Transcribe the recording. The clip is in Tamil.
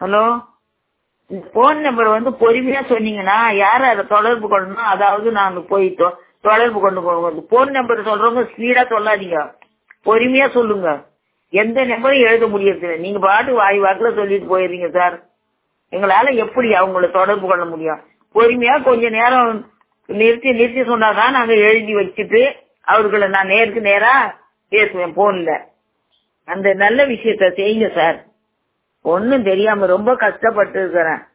ஹலோ இந்த போன் நம்பர் வந்து பொறுமையா சொன்னீங்கன்னா யார் அதை தொடர்பு கொள்ளணும் அதாவது நான் போய் தொ- தொடர்பு கொண்டு போகணும் போன் நம்பர் சொல்றவங்க ஸ்பீடா சொல்லாதீங்க பொறுமையா சொல்லுங்க எந்த நம்பரும் எழுத முடியறது இல்ல. நீங்க பாட்டு வாய் வாக்குல சொல்லிட்டு போயிடுறீங்க சார் எங்களால எப்படி அவங்கள தொடர்பு கொள்ள முடியும் பொறுமையா கொஞ்ச நேரம் நிறுத்தி நிறுத்தி சொன்னாதான் நாங்க எழுதி வச்சுட்டு அவர்களை நான் நேருக்கு நேரா பேசுவேன் போன்ல அந்த நல்ல விஷயத்த செய்யுங்க சார் ஒன்னும் தெரியாம ரொம்ப கஷ்டப்பட்டு இருக்கிறேன்